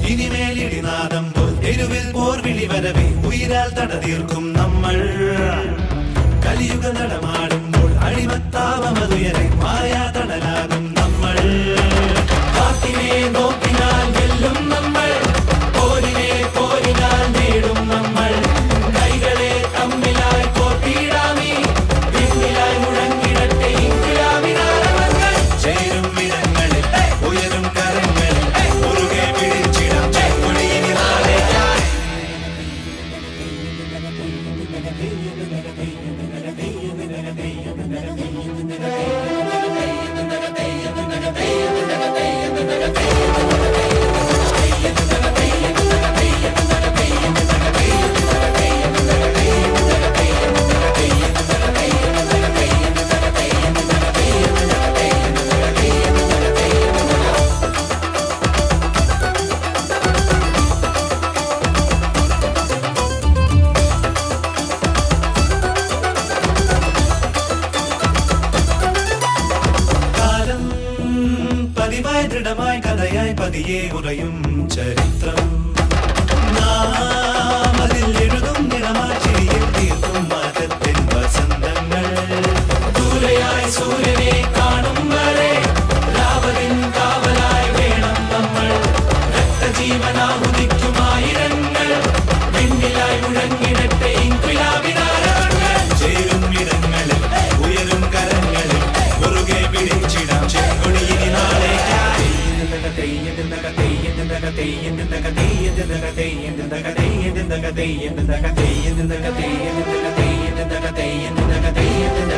ഇനിമേലിടിനാദം പോൽ തെരുവിൽ പോർ വിളി വരവേ ഉയരാൽ തട തീർക്കും നമ്മൾ കലിയുഗ നടമാടുമ്പോൾ അടിമത്താവമതുയരെ മായാ തണലാകും നമ്മൾ കാത്തിനെ നോക്കിനാൽ വെല്ലും നമ്മൾ പോരിനെ പോരിനാൽ നേടും നമ്മൾ കൈകളെ തമ്മിലായി കോർത്തിടാമേ പിന്നിലായി മുഴങ്ങിടട്ടെ ഇൻകുലാബിനാരവങ്ങൾ ചേരും വിടങ്ങളിൽ ഉയരും കരങ്ങളിൽ മുറുകെ പിടിച്ചിടാം ചെക്കൊടിയിനി നാളേക്കായി കാലം പതിവായി ദൃഢമായി കഥയായി പതിയെ ഉറയും ചരിത്രം നാം അതിൽ എഴുതും നിറമാച്ചിരിയിൽ തീർക്കും മാറ്റത്തിൻ വസന്തങ്ങൾ ദൂരെയായി സൂര്യനെ കാണും വരെ രാവതിൻ കാവലായി വേണം നമ്മൾ രക്തജീവനാഹുതിക്കുമായിരങ്ങൾ പിന്നിലായി മുഴങ്ങിടട്ടെ ഇൻകുലാബിനാരവങ്ങൾ ചേരും ഇടങ്ങളിൽ ഉയരും കരങ്ങളിൽ മുറുകെ പിടിച്ചിടാം ചെങ്കൊടിയിനി നാളേക്കായി തെയ്യം